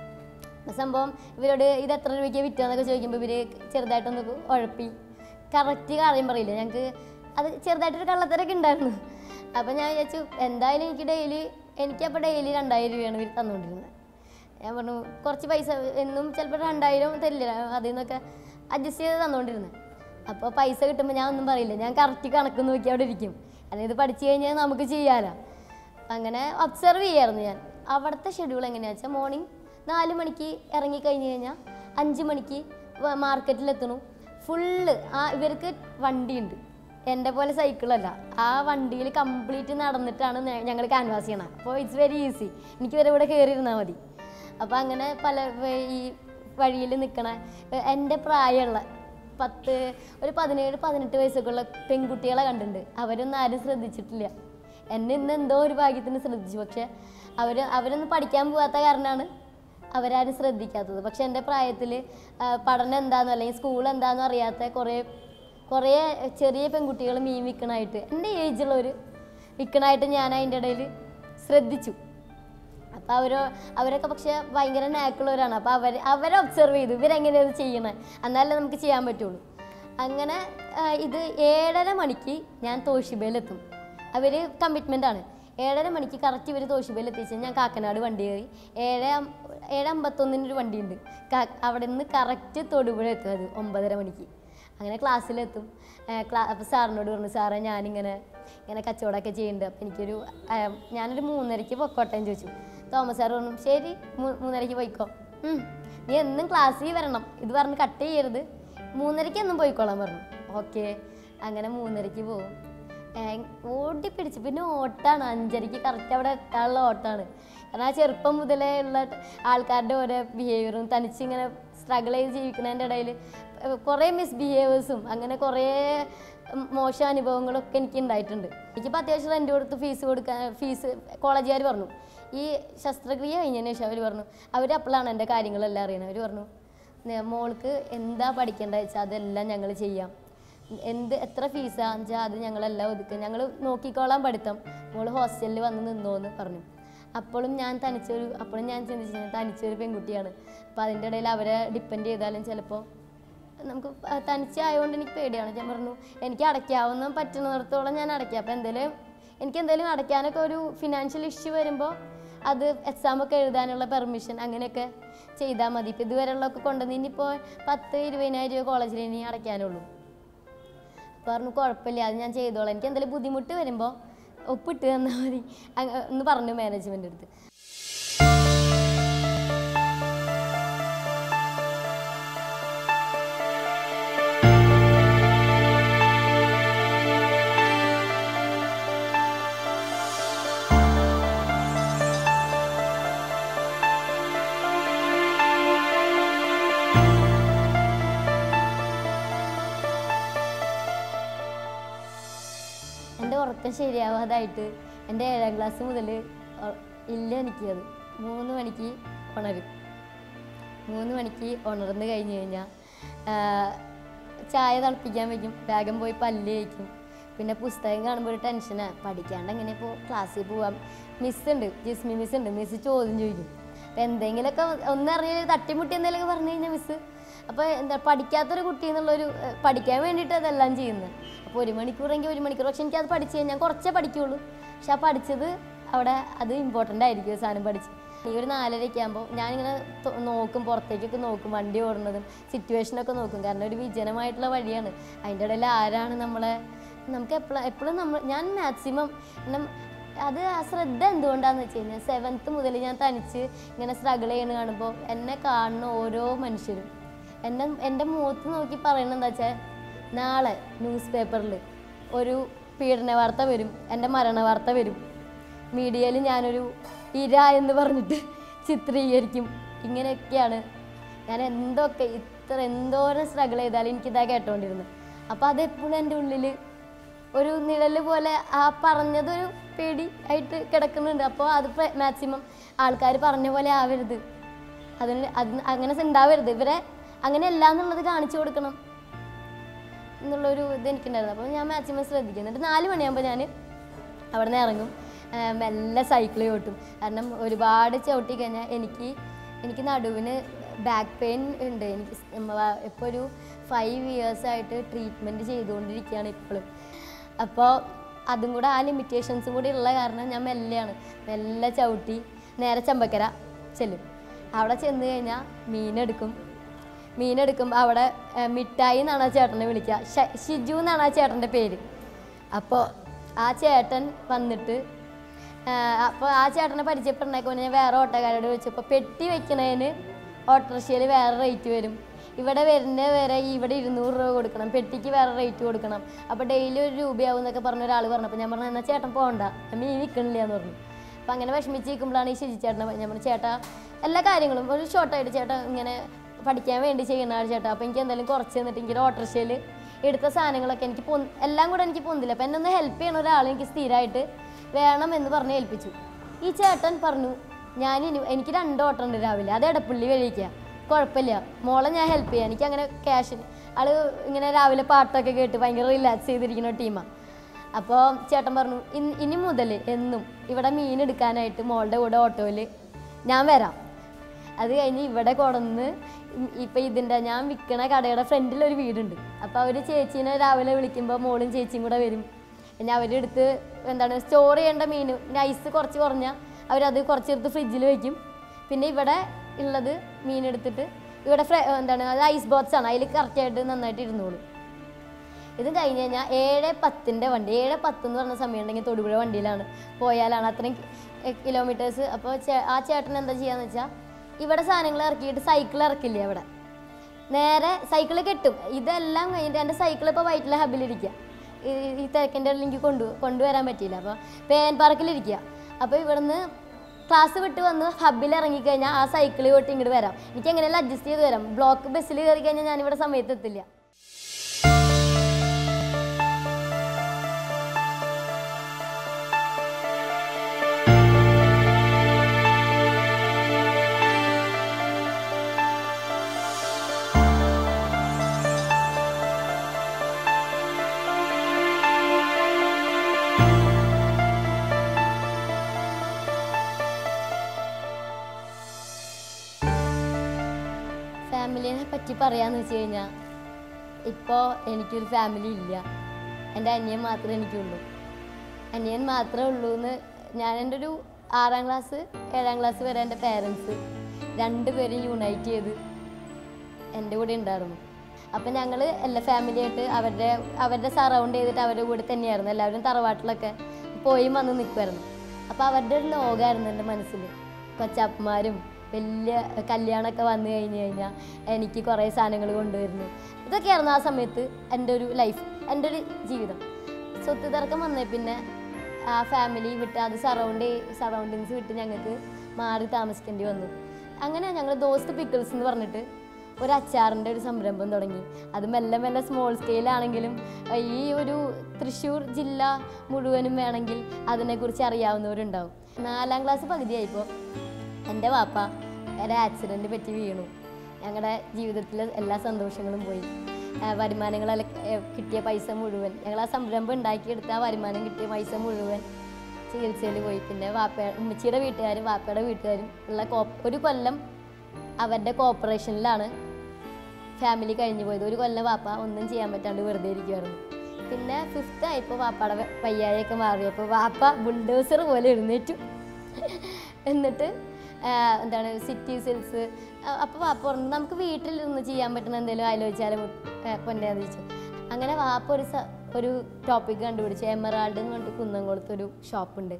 സംഭവം ഇവരോട് ഇത് എത്ര രൂപയ്ക്ക് വിറ്റതെന്നൊക്കെ ചോദിക്കുമ്പോൾ ഇവർ ചെറുതായിട്ടൊന്ന് ഉഴപ്പി കറക്റ്റ് കാര്യം പറയില്ല ഞങ്ങൾക്ക് അത് ചെറുതായിട്ടൊരു കള്ളത്തരൊക്കെ ഉണ്ടായിരുന്നു അപ്പോൾ ഞാൻ വിചാരിച്ചു എന്തായാലും എനിക്ക് ഡെയിലി എനിക്കപ്പോൾ ഡെയിലി രണ്ടായിരം രൂപയാണ് ഇവർ തന്നുകൊണ്ടിരുന്നത് ഞാൻ പറഞ്ഞു കുറച്ച് പൈസ എന്നും ചിലപ്പോൾ രണ്ടായിരം തരില്ല അതിൽ നിന്നൊക്കെ അഡ്ജസ്റ്റ് ചെയ്ത് തന്നുകൊണ്ടിരുന്നത് അപ്പോൾ പൈസ കിട്ടുമ്പോൾ ഞാൻ ഒന്നും പറയില്ല ഞാൻ കറക്റ്റ് കണക്ക് നോക്കി അവിടെ ഇരിക്കും അല്ലെങ്കിൽ ഇത് പഠിച്ചു കഴിഞ്ഞാൽ നമുക്ക് ചെയ്യാമല്ലോ അങ്ങനെ ഒബ്സർവ് ചെയ്യായിരുന്നു ഞാൻ അവിടുത്തെ ഷെഡ്യൂൾ എങ്ങനെയാണെന്ന് വെച്ചാൽ മോർണിംഗ് നാല് മണിക്ക് ഇറങ്ങി കഴിഞ്ഞ് കഴിഞ്ഞാൽ അഞ്ച് മണിക്ക് മാർക്കറ്റിലെത്തണു ഫുള്ള് ആ ഇവർക്ക് വണ്ടിയുണ്ട് എൻ്റെ പോലെ സൈക്കിളല്ല ആ വണ്ടിയിൽ കംപ്ലീറ്റ് നടന്നിട്ടാണ് ഞങ്ങൾ ക്യാൻവാസ് ചെയ്യണം അപ്പോൾ ഇറ്റ്സ് വെരി ഈസി എനിക്ക് ഇവരെ കൂടെ കയറിയിരുന്നാൽ മതി അപ്പോൾ അങ്ങനെ പല വ- ഈ വഴിയിൽ നിൽക്കണ എൻ്റെ പ്രായമുള്ള പത്ത് ഒരു പതിനേഴ് പതിനെട്ട് വയസ്സൊക്കെ ഉള്ള പെൺകുട്ടികളെ കണ്ടിട്ടുണ്ട് അവരൊന്നും ആരും ശ്രദ്ധിച്ചിട്ടില്ല എന്നെ ഇന്ന് എന്തോ ഒരു ഭാഗ്യത്തിന് ശ്രദ്ധിച്ചു പക്ഷെ അവർ അവരൊന്നും പഠിക്കാൻ പോകാത്ത കാരണമാണ് അവരാരും ശ്രദ്ധിക്കാത്തത് പക്ഷെ എൻ്റെ പ്രായത്തിൽ പഠനം എന്താണെന്നോ അല്ലെങ്കിൽ സ്കൂൾ എന്താണെന്നോ അറിയാത്ത കുറേ കുറേ ചെറിയ പെൺകുട്ടികൾ മീൻ വിൽക്കണായിട്ട് എൻ്റെ ഏജുള്ളവർ വിൽക്കണായിട്ട് ഞാൻ അതിൻ്റെ ഇടയിൽ ശ്രദ്ധിച്ചു അപ്പോൾ അവർ അവരൊക്കെ പക്ഷേ ഭയങ്കര നാക്കുള്ളവരാണ് അപ്പോൾ അവർ അവരെ ഒബ്സർവ് ചെയ്തു ഇവരെങ്ങനെയാണ് ചെയ്യണത് എന്നാലേ നമുക്ക് ചെയ്യാൻ പറ്റുള്ളൂ അങ്ങനെ ആ, ഇത് ഏഴര മണിക്ക് ഞാൻ തോഷിബയിലെത്തും അവർ കമ്മിറ്റ്മെൻ്റ് ആണ് ഏഴര മണിക്ക് കറക്റ്റ് ഇവർ തോഷിബയിൽ എത്തിച്ച് ഞാൻ കാക്കനാട് വണ്ടി കയറി ഏഴ് അം- ഏഴ് അമ്പത്തൊന്നിനൊരു വണ്ടിയുണ്ട് കാ- അവിടെ നിന്ന് കറക്റ്റ് തൊടുപുഴ എത്തും അത് ഒമ്പതര മണിക്ക് അങ്ങനെ ക്ലാസ്സിലെത്തും ഏഹ് ക്ലാ അപ്പോൾ സാറിനോട് പറഞ്ഞു സാറേ ഞാനിങ്ങനെ ഇങ്ങനെ കച്ചവടമൊക്കെ ചെയ്യുന്നുണ്ട് അപ്പോൾ എനിക്കൊരു ഏഹ് ഞാനൊരു മൂന്നരയ്ക്ക് പൊക്കോട്ടെ എന്ന് ചോദിച്ചു തോമസ് സാർ പറഞ്ഞു ശരി മൂ- മൂന്നരയ്ക്ക് പോയിക്കോ ഉം. നീ എന്നും ക്ലാസ്സിൽ വരണം ഇത് പറഞ്ഞ് കട്ട് ചെയ്യരുത് മൂന്നരയ്ക്ക് എന്നും പോയിക്കോളാൻ പറഞ്ഞു ഓക്കെ അങ്ങനെ മൂന്നരയ്ക്ക് പോകും ഏഹ് ഓടി പിടിച്ച് പിന്നെ ഓട്ടാണ് അഞ്ചരയ്ക്ക് കറക്റ്റ് അവിടെ എത്താനുള്ള ഓട്ടാണ് കാരണം ആ ചെറുപ്പം മുതലേ ഉള്ള ആൾക്കാരുടെ ഓരോ ബിഹേവിയറും തനിച്ചിങ്ങനെ സ്ട്രഗിൾ ചെയ്ത് ജീവിക്കുന്നതിൻ്റെ ഇടയിൽ കുറേ മിസ്ബിഹേവേഴ്സും അങ്ങനെ കുറേ ഉം, മോശം അനുഭവങ്ങളൊക്കെ എനിക്ക് ഉണ്ടായിട്ടുണ്ട് എനിക്കിപ്പോൾ അത്യാവശ്യം റെൻ്റ് കൊടുത്ത് ഫീസ് കൊടുക്കാൻ ഫീസ് കോളേജുകാർ പറഞ്ഞു ഈ ശസ്ത്രക്രിയ കഴിഞ്ഞതിന് ശേഷം അവർ പറഞ്ഞു അവർ അപ്പോഴാണ് എൻ്റെ കാര്യങ്ങളെല്ലാം അറിയണത് അവർ പറഞ്ഞു "നെ- മോൾക്ക് എന്താ പഠിക്കേണ്ടത് വെച്ചാൽ അതെല്ലാം ഞങ്ങൾ ചെയ്യാം എന്ത് എത്ര ഫീസാന്ന് വെച്ചാൽ അത് ഞങ്ങളെല്ലാം ഒതുക്കും ഞങ്ങൾ നോക്കിക്കോളാം പഠിത്തം മോള് ഹോസ്റ്റലിൽ വന്ന് നിന്നോന്ന് പറഞ്ഞു അപ്പോഴും ഞാൻ തനിച്ചൊരു അപ്പോഴും ഞാൻ ചിന്തിച്ചു ഞാൻ തനിച്ചൊരു പെൺകുട്ടിയാണ് അപ്പോൾ അതിൻ്റെ ഇടയിൽ അവരെ ഡിപ്പെൻഡ് ചെയ്താലും ചിലപ്പോൾ നമുക്ക് പ- തനിച്ചായതുകൊണ്ട് എനിക്ക് പേടിയാണ് ഞാൻ പറഞ്ഞു എനിക്ക് അടയ്ക്കാവുന്ന പറ്റുന്നിടത്തോളം ഞാൻ അടയ്ക്കാം അപ്പോൾ എന്തെങ്കിലും എനിക്ക് എന്തെങ്കിലും അടയ്ക്കാനൊക്കെ ഒരു ഫിനാൻഷ്യൽ ഇഷ്യൂ വരുമ്പോൾ അത് എക്സാമൊക്കെ എഴുതാനുള്ള പെർമിഷൻ അങ്ങനെയൊക്കെ ചെയ്താൽ മതി ഇപ്പോൾ ഇതുവരെയുള്ളതൊക്കെ കൊണ്ടുവന്ന് ഇനിയിപ്പോൾ പത്ത് ഇരുപതിനായിരം രൂപ കോളേജിൽ ഇനി അടയ്ക്കാനുള്ളൂ അപ്പോൾ പറഞ്ഞു കുഴപ്പമില്ല അത് ഞാൻ ചെയ്തോളാം എനിക്ക് എന്തെങ്കിലും ബുദ്ധിമുട്ട് വരുമ്പോൾ ഒപ്പിട്ട് തന്നാൽ മതി അങ്ങ് എന്ന് പറഞ്ഞു മാനേജ്മെൻ്റ് അടുത്ത് ശരിയാവാതായിട്ട് എൻ്റെ ഏഴാം ക്ലാസ് മുതൽ ഇല്ല എനിക്ക് അത് മൂന്ന് മണിക്ക് ഉണരും മൂന്ന് മണിക്ക് ഉണർന്ന് കഴിഞ്ഞ് കഴിഞ്ഞാൽ ചായ തിളപ്പിക്കാൻ വയ്ക്കും വേഗം പോയി പല്ല് കഴിക്കും പിന്നെ പുസ്തകം കാണുമ്പോൾ ഒരു ടെൻഷനാണ് പഠിക്കാണ്ട് എങ്ങനെ ഇപ്പോൾ ക്ലാസ്സിൽ പോവാം മിസ് ഉണ്ട് ജിസ്മി മിസ് ഉണ്ട് മിസ് ചോദ്യം ചോദിക്കും അപ്പം എന്തെങ്കിലുമൊക്കെ ഒന്നറിഞ്ഞ തട്ടിമുട്ടി എന്തെങ്കിലുമൊക്കെ പറഞ്ഞു കഴിഞ്ഞാൽ മിസ് അപ്പോൾ എന്താ പഠിക്കാത്തൊരു കുട്ടി എന്നുള്ളൊരു ഏഹ്, പഠിക്കാൻ വേണ്ടിയിട്ട് അതെല്ലാം ചെയ്യുന്നത് അപ്പോൾ ഒരു മണിക്കൂറെങ്കിൽ ഒരു മണിക്കൂർ പക്ഷെ എനിക്കത് പഠിച്ച് കഴിഞ്ഞാൽ കുറച്ചേ പഠിക്കുള്ളൂ പക്ഷെ ആ പഠിച്ചത് അവിടെ അത് ഇമ്പോർട്ടൻ്റ് ആയിരിക്കും ആ സാധനം പഠിച്ച് ഈ ഒരു നാലരയൊക്കെ ആകുമ്പോൾ ഞാനിങ്ങനെ തൊ- നോക്കും പുറത്തേക്കൊക്കെ നോക്കും വണ്ടി ഓടുന്നതും സിറ്റുവേഷനൊക്കെ നോക്കും കാരണം ഒരു വിജനമായിട്ടുള്ള വഴിയാണ് അതിൻ്റെ ഇടയിൽ ആരാണ് നമ്മളെ നമുക്ക് എപ്പോഴും എപ്പോഴും നമ്മൾ ഞാൻ മാക്സിമം അത് ആ ശ്രദ്ധ എന്തുകൊണ്ടാന്ന് വെച്ച് കഴിഞ്ഞാൽ സെവൻത്ത് മുതൽ ഞാൻ തനിച്ച് ഇങ്ങനെ സ്ട്രഗിൾ ചെയ്യണ കാണുമ്പോൾ എന്നെ കാണുന്ന ഓരോ മനുഷ്യരും എന്നെ എൻ്റെ മുഖത്ത് നോക്കി പറയണത് എന്താ വെച്ചാൽ നാളെ ന്യൂസ് പേപ്പറിൽ ഒരു പീഡന വാർത്ത വരും എൻ്റെ മരണ വാർത്ത വരും മീഡിയയിൽ ഞാനൊരു ഇര എന്ന് പറഞ്ഞിട്ട് ചിത്രീകരിക്കും ഇങ്ങനെയൊക്കെയാണ് ഞാൻ എന്തൊക്കെ ഇത്ര എന്തോരം സ്ട്രഗിൾ ചെയ്താലും എനിക്കിതാ കേട്ടോണ്ടിരുന്നത് അപ്പോൾ അതെപ്പോഴും എൻ്റെ ഉള്ളിൽ ഒരു നിഴല് പോലെ ആ പറഞ്ഞതൊരു പേടി ആയിട്ട് കിടക്കുന്നുണ്ട് അപ്പോൾ അത് മാക്സിമം ആൾക്കാർ പറഞ്ഞ പോലെ ആവരുത് അതിന് അത് അങ്ങനെ ഉണ്ടാവരുത് ഇവരെ അങ്ങനെയല്ല എന്നുള്ളത് കാണിച്ചു കൊടുക്കണം എന്നുള്ളൊരു ഇത് എനിക്കുണ്ടായിരുന്നു അപ്പോൾ ഞാൻ മാക്സിമം ശ്രദ്ധിക്കും എന്നിട്ട് നാല് മണിയാകുമ്പോൾ ഞാൻ അവിടെ നിന്ന് ഇറങ്ങും ആ, മെല്ലെ സൈക്കിൾ ചവിട്ടും കാരണം ഒരുപാട് ചവിട്ടി കഴിഞ്ഞാൽ എനിക്ക് എനിക്ക് നടുവിന് ബാക്ക് പെയിൻ ഉണ്ട് എനിക്ക് ഇപ്പോൾ ഒരു ഫൈവ് ഇയേഴ്സായിട്ട് ട്രീറ്റ്മെൻറ്റ് ചെയ്തുകൊണ്ടിരിക്കുകയാണ് ഇപ്പോഴും അപ്പോൾ അതും കൂടെ ആ ലിമിറ്റേഷൻസും കൂടി ഉള്ള കാരണം ഞാൻ മെല്ലെയാണ് മെല്ലെ ചവിട്ടി നേരെ ചമ്പക്കര ചെല്ലും അവിടെ ചെന്ന് കഴിഞ്ഞാൽ മീനെടുക്കും മീനെടുക്കുമ്പോൾ അവിടെ ഏഹ്, മിഠായി എന്നാണ് ആ ചേട്ടനെ വിളിക്കുക ഷ- ഷിജു എന്നാണ് ആ ചേട്ടൻ്റെ പേര് അപ്പോൾ ആ ചേട്ടൻ വന്നിട്ട് അപ്പോൾ ആ ചേട്ടനെ പരിചയപ്പെടണേക്ക് ഞാൻ വേറെ ഓട്ടോക്കാരോട് ചോദിച്ചപ്പോൾ പെട്ടി വെക്കണതിന് ഓട്ടോറിക്ഷയിൽ വേറെ റേറ്റ് വരും ഇവിടെ വരുന്ന വരെ ഇവിടെ ഇരുന്നൂറ് രൂപ കൊടുക്കണം പെട്ടിക്ക് വേറെ റേറ്റ് കൊടുക്കണം അപ്പോൾ ഡെയിലി ഒരു രൂപയാവും എന്നൊക്കെ പറഞ്ഞ ഒരാൾ പറഞ്ഞപ്പോൾ ഞാൻ പറഞ്ഞു എന്നാൽ ചേട്ടൻ പോകണ്ട ഞാൻ മീൻ വിൽക്കണില്ല എന്ന് പറഞ്ഞു അപ്പം അങ്ങനെ വിഷമിച്ച് നിൽക്കുമ്പോഴാണ് ഈ ശരി ചേട്ടനെ ഞാൻ പറഞ്ഞു ചേട്ടാ എല്ലാ കാര്യങ്ങളും ഒരു ഷോർട്ടായിട്ട് ചേട്ടാ ഇങ്ങനെ പഠിക്കാൻ വേണ്ടി ചെയ്യുന്ന ആൾ ചേട്ടാ അപ്പോൾ എനിക്ക് എന്തായാലും കുറച്ച് തന്നിട്ട് എനിക്ക് ഓട്ടോറിക്ഷയിൽ എടുത്ത സാധനങ്ങളൊക്കെ എനിക്ക് പൊ എല്ലാം കൂടെ എനിക്ക് പൊന്തില്ല അപ്പം എന്നെ ഒന്ന് ഹെൽപ്പ് ചെയ്യണ ഒരാൾ എനിക്ക് സ്ഥിരമായിട്ട് വേണം എന്ന് പറഞ്ഞ് ഏൽപ്പിച്ചു ഈ ചേട്ടൻ പറഞ്ഞു ഞാൻ ഇനി എനിക്ക് രണ്ട് ഓട്ടം ഉണ്ട് രാവിലെ അത് എടപ്പള്ളി വഴിക്കുക കുഴപ്പമില്ല മോളെ ഞാൻ ഹെൽപ്പ് ചെയ്യാം എനിക്ക് അങ്ങനെ ക്യാഷ് ആള് ഇങ്ങനെ രാവിലെ പാട്ടൊക്കെ കേട്ട് ഭയങ്കര റിലാക്സ് ചെയ്തിരിക്കുന്ന ടീമാണ് അപ്പോൾ ചേട്ടൻ പറഞ്ഞു "ഇൻ- ഇനി മുതൽ എന്നും ഇവിടെ മീൻ എടുക്കാനായിട്ട് മോളുടെ കൂടെ ഓട്ടോയിൽ ഞാൻ വരാം അത് കഴിഞ്ഞ് ഇവിടെ കൊടന്ന് ഇപ്പം ഇതിൻ്റെ ഞാൻ വിൽക്കണ കടയുടെ ഫ്രണ്ടിൽ ഒരു വീടുണ്ട് അപ്പോൾ അവർ ചേച്ചീനെ രാവിലെ വിളിക്കുമ്പോൾ മോളും ചേച്ചിയും കൂടെ വരും പിന്നെ അവരെടുത്ത് എന്താണ് സ്റ്റോർ ചെയ്യേണ്ട മീൻ ഐസ് കുറച്ച് കുറഞ്ഞാൽ അവരത് കുറച്ചെടുത്ത് ഫ്രിഡ്ജിൽ വെക്കും പിന്നെ ഇവിടെ ഉള്ളത് മീൻ എടുത്തിട്ട് ഇവിടെ ഫ്ര എന്താണ് അത് ഐസ് ബോക്സ് ആണ് അതിൽ കറക്റ്റായിട്ട് നന്നായിട്ട് ഇരുന്നോളും ഇത് കഴിഞ്ഞ് കഴിഞ്ഞാൽ ഏഴ് പത്തിൻ്റെ വണ്ടി ഏഴ് പത്ത് എന്ന് പറഞ്ഞ സമയം ഉണ്ടെങ്കിൽ തൊടുപുഴ വണ്ടിയിലാണ് പോയാലാണ് അത്രയും കിലോമീറ്റേഴ്സ് അപ്പോൾ ആ ചേട്ടൻ എന്താ ചെയ്യാന്ന് വെച്ചാൽ ഇവിടെ സാധനങ്ങൾ ഇറക്കിയിട്ട് സൈക്കിൾ ഇറക്കില്ല അവിടെ നേരെ സൈക്കിൾ കെട്ടും ഇതെല്ലാം കഴിഞ്ഞിട്ട് എൻ്റെ സൈക്കിൾ ഇപ്പോൾ വൈറ്റിലെ ഹബിലിരിക്കുക ഈ- ഈ തിരക്കിൻ്റെ ഇടയിൽ എനിക്ക് കൊണ്ടു കൊണ്ടുവരാൻ പറ്റിയില്ല അപ്പോൾ പേൻ പാർക്കിലിരിക്കുക അപ്പോൾ ഇവിടുന്ന് ക്ലാസ് വിട്ട് വന്ന് ഹബിൽ ഇറങ്ങിക്കഴിഞ്ഞാൽ ആ സൈക്കിൾ തൊട്ട് ഇങ്ങോട്ട് വരാം എനിക്ക് എങ്ങനെയെല്ലാം അഡ്ജസ്റ്റ് ചെയ്ത് വരാം ബ്ലോക്ക് ബസ്സിൽ കയറി കഴിഞ്ഞാൽ ഞാനിവിടെ സമയത്ത് എത്തില്ല ഫാമിലിനെ പറ്റി പറയാന്ന് വെച്ച് കഴിഞ്ഞാൽ ഇപ്പോൾ എനിക്കൊരു ഫാമിലി ഇല്ല എൻ്റെ അനിയൻ മാത്രമേ എനിക്കുള്ളൂ അനിയൻ മാത്രമേ ഉള്ളൂ എന്ന് ഞാൻ എൻ്റെ ഒരു ആറാം ക്ലാസ് ഏഴാം ക്ലാസ് വരെ എൻ്റെ പേരൻസ് രണ്ടുപേരും യുണൈറ്റ് ചെയ്ത് എൻ്റെ കൂടെ ഉണ്ടായിരുന്നു അപ്പം ഞങ്ങൾ എല്ലാ ഫാമിലിയായിട്ട് അവരുടെ അവരുടെ സറൗണ്ട് ചെയ്തിട്ട് അവരുടെ കൂടെ തന്നെയായിരുന്നു എല്ലാവരും തറവാട്ടിലൊക്കെ പോയി വന്ന് നിൽക്കുമായിരുന്നു അപ്പോൾ അവരുടെ ഒരു ലോകമായിരുന്നു എൻ്റെ മനസ്സിൽ കൊച്ചപ്പന്മാരും വലിയ കല്യാണമൊക്കെ വന്നു കഴിഞ്ഞ് കഴിഞ്ഞാൽ എനിക്ക് കുറേ സാധനങ്ങൾ കൊണ്ടുവരുന്നു ഇതൊക്കെയായിരുന്നു ആ സമയത്ത് എൻ്റെ ഒരു ലൈഫ് എൻ്റെ ഒരു ജീവിതം സ്വത്ത് തർക്കം വന്നേ പിന്നെ ആ ഫാമിലി വിട്ട് അത് സറൗണ്ട് സറൗണ്ടിങ്സ് വിട്ട് ഞങ്ങൾക്ക് മാറി താമസിക്കേണ്ടി വന്നു അങ്ങനെ ഞങ്ങൾ ദോസ്ത് പിക്കിൾസ് എന്ന് പറഞ്ഞിട്ട് ഒരു അച്ചാറിൻ്റെ ഒരു സംരംഭം തുടങ്ങി അത് മെല്ലെ മെല്ലെ സ്മോൾ സ്കെയിലാണെങ്കിലും ഏഹ്, ഈ ഒരു തൃശ്ശൂർ ജില്ല മുഴുവനും വേണമെങ്കിൽ അതിനെക്കുറിച്ച് അറിയാവുന്നവരുണ്ടാവും നാലാം ക്ലാസ് പകുതിയായപ്പോൾ എൻ്റെ വാപ്പ ഒരു ആക്സിഡൻറ്റ് പറ്റി വീണു ഞങ്ങളുടെ ജീവിതത്തിലെ എല്ലാ സന്തോഷങ്ങളും പോയി ആ, വരുമാനങ്ങളെല്ലാം ഏ, കിട്ടിയ പൈസ മുഴുവൻ ഞങ്ങൾ ആ സംരംഭം ഉണ്ടാക്കിയെടുത്ത ആ വരുമാനം കിട്ടിയ പൈസ മുഴുവൻ ചികിത്സയിൽ പോയി പിന്നെ വാപ്പ ഉമ്മച്ചിയുടെ വീട്ടുകാരും വാപ്പയുടെ വീട്ടുകാരും ഉള്ള കോ ഒരു കൊല്ലം അവരുടെ കോപ്പറേഷനിലാണ് ഫാമിലി കഴിഞ്ഞു പോയത് ഒരു കൊല്ലം വാപ്പ ഒന്നും ചെയ്യാൻ പറ്റാണ്ട് വെറുതെ ഇരിക്കുമായിരുന്നു പിന്നെ ഫിഫ്ത്ത് ആയപ്പോൾ വാപ്പയുടെ വ- വയ്യായൊക്കെ മാറിയപ്പോൾ വാപ്പ ബുൾഡോസർ പോലെ എഴുന്നേറ്റു എന്നിട്ട് ആ, എന്താണ് സിറ്റി സെൽസ് അപ്പോൾ വാപ്പ പറഞ്ഞു നമുക്ക് വീട്ടിലിരുന്ന് ചെയ്യാൻ പറ്റുന്ന എന്തെങ്കിലും ആലോചിച്ചാലും പൊന്നേന്ന് ചോദിച്ചു അങ്ങനെ വാപ്പ ഒരു സ- ഒരു ടോപ്പിക് കണ്ടുപിടിച്ചു എമറാൾഡ് കൊണ്ട് കുന്നംകുളത്തൊരു ഷോപ്പുണ്ട്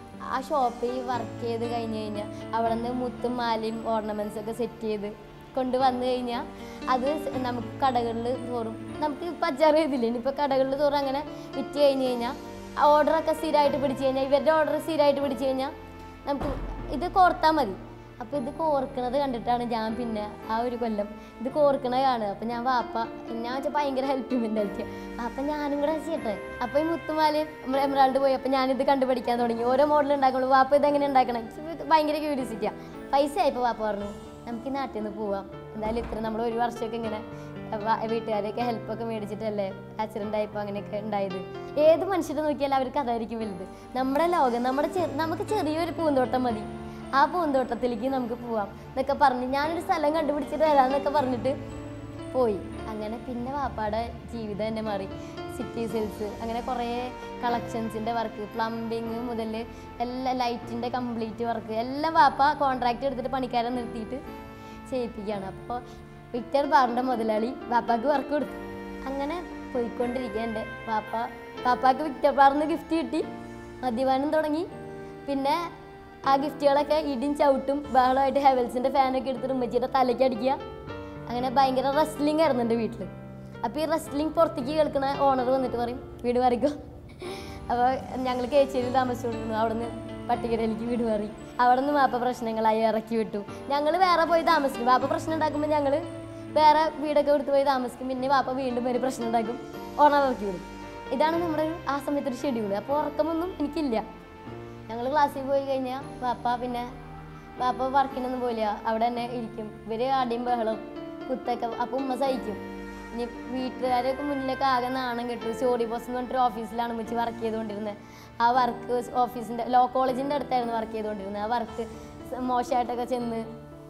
ആ ഷോപ്പിൽ വർക്ക് ചെയ്ത് കഴിഞ്ഞ് കഴിഞ്ഞാൽ അവിടെ നിന്ന് മുത്തും മാലയും ഓർണമെൻറ്റ്സ് ഒക്കെ സെറ്റ് ചെയ്ത് കൊണ്ടുവന്നു കഴിഞ്ഞാൽ അത് സ് നമുക്ക് കടകളിൽ തോറും നമുക്ക് ഇപ്പം അച്ചാറ് ചെയ്തില്ലേ ഇനിയിപ്പോൾ കടകളിൽ തോറും അങ്ങനെ വിറ്റ് കഴിഞ്ഞ് കഴിഞ്ഞാൽ ഓർഡറൊക്കെ സ്ഥിരമായിട്ട് പിടിച്ച് കഴിഞ്ഞാൽ ഇവരുടെ ഓർഡർ സ്ഥിരമായിട്ട് പിടിച്ച് കഴിഞ്ഞാൽ നമുക്ക് ഇത് കോർത്താൽ മതി അപ്പോൾ ഇത് കോർക്കണത് കണ്ടിട്ടാണ് ഞാൻ പിന്നെ ആ ഒരു കൊല്ലം ഇത് കോർക്കണത് കാണുക അപ്പം ഞാൻ വാപ്പ ഞാൻ വെച്ചാൽ ഭയങ്കര ഹെൽപ്പിംഗ് മെൻറ്റാലിറ്റി അപ്പം ഞാനും കൂടെ ചെയ്യട്ടെ അപ്പോൾ ഈ മുത്തുമാല് എമറാൾഡ് പോയി അപ്പം ഞാനിത് കണ്ടുപിടിക്കാൻ തുടങ്ങി ഓരോ മോഡൽ ഉണ്ടാക്കുള്ളൂ വാപ്പ ഇതെങ്ങനെ ഉണ്ടാക്കണം എനിക്ക് ഇത് ഭയങ്കര ക്യൂരിയസിറ്റിയാണ് പൈസ ആയപ്പോൾ വാപ്പ പറഞ്ഞു നമുക്ക് ഈ നാട്ടിൽ നിന്ന് പോവാം എന്തായാലും ഇത്ര നമ്മൾ ഒരു വർഷമൊക്കെ ഇങ്ങനെ വ- വീട്ടുകാരെയൊക്കെ ഹെൽപ്പൊക്കെ മേടിച്ചിട്ടല്ലേ ആക്സിഡൻ്റ് ആയപ്പോൾ അങ്ങനെയൊക്കെ ഉണ്ടായത് ഏത് മനുഷ്യരെ നോക്കിയാലും അവർക്ക് അതായിരിക്കും വലുത് നമ്മുടെ ലോകം നമ്മുടെ ചെ- നമുക്ക് ചെറിയൊരു പൂന്തോട്ടം മതി ആ പൂന്തോട്ടത്തിലേക്ക് നമുക്ക് പോവാം എന്നൊക്കെ പറഞ്ഞ് ഞാനൊരു സ്ഥലം കണ്ടുപിടിച്ചിട്ട് വരാമെന്നൊക്കെ പറഞ്ഞിട്ട് പോയി അങ്ങനെ പിന്നെ വാപ്പാടെ ജീവിതം തന്നെ മാറി സിറ്റി സെൽസ് അങ്ങനെ കുറേ കളക്ഷൻസിൻ്റെ വർക്ക് പ്ലംബിങ് മുതൽ എല്ലാ ലൈറ്റിൻ്റെ കംപ്ലീറ്റ് വർക്ക് എല്ലാം വാപ്പ കോൺട്രാക്ട് എടുത്തിട്ട് പണിക്കാരെ നിർത്തിയിട്ട് ചെയ്യിപ്പിക്കുകയാണ് അപ്പോൾ വിക്ടർ ബാറിൻ്റെ മുതലാളി വാപ്പാക്ക് വർക്ക് കൊടുത്തു അങ്ങനെ പോയിക്കൊണ്ടിരിക്കുക എൻ്റെ വാപ്പ വാപ്പാക്ക് വിക്ടർ ബാറിന്ന് ഗിഫ്റ്റ് കിട്ടി മദ്യപാനം തുടങ്ങി പിന്നെ ആ ഗിഫ്റ്റുകളൊക്കെ ഇടിയും ചവിട്ടും ബഹളമായിട്ട് ഹെവൽസിൻ്റെ ഫാനൊക്കെ എടുത്തിട്ട് ഉമ്മച്ചിയുടെ തലയ്ക്ക് അടിക്കുക അങ്ങനെ ഭയങ്കര റെസ്ലിംഗ് ആയിരുന്നു എൻ്റെ വീട്ടിൽ അപ്പോൾ ഈ റെസ്ലിംഗ് പുറത്തേക്ക് കേൾക്കുന്ന ഓണർ വന്നിട്ട് പറയും വീട് മാറിക്കോ അപ്പോൾ ഞങ്ങൾ കേച്ചേരിയിൽ താമസിച്ചുകൊണ്ടിരുന്നു അവിടുന്ന് പട്ടികരയിലേക്ക് വീട് മാറി അവിടെ നിന്ന് വാപ്പ പ്രശ്നങ്ങളായി ഇറക്കി വിട്ടു ഞങ്ങൾ വേറെ പോയി താമസിക്കും വാപ്പ പ്രശ്നം ഉണ്ടാക്കുമ്പോൾ ഞങ്ങൾ വേറെ വീടൊക്കെ എടുത്ത് പോയി താമസിക്കും പിന്നെ വാപ്പ വീണ്ടും ഒരു പ്രശ്നം ഉണ്ടാക്കും ഓണർ ഇറക്കി വിടും ഇതാണ് നമ്മുടെ ഒരു ആ സമയത്ത് ഒരു ഷെഡ്യൂൾ അപ്പോൾ ഉറക്കമൊന്നും എനിക്കില്ല ഞങ്ങൾ ക്ലാസ്സിൽ പോയി കഴിഞ്ഞാൽ വാപ്പ പിന്നെ വാപ്പ വർക്കിനൊന്നും പോയില്ല അവിടെ തന്നെ ഇരിക്കും ഇവർ ആദ്യം ബഹളം കുത്തൊക്കെ അപ്പം ഉമ്മ സഹിക്കും ഇനി വീട്ടുകാരൊക്കെ മുന്നിലൊക്കെ ആകെ നാണം കെട്ടു സ്റ്റോറി ബോസ് എന്ന് പറഞ്ഞിട്ട് ഓഫീസിലാണ് ഉമ്മച്ചി വർക്ക് ചെയ്തുകൊണ്ടിരുന്നത് ആ വർക്ക് ഓഫീസിൻ്റെ ലോ കോളേജിൻ്റെ അടുത്തായിരുന്നു വർക്ക് ചെയ്തുകൊണ്ടിരുന്നത് ആ വർക്ക് മോശമായിട്ടൊക്കെ ചെന്ന്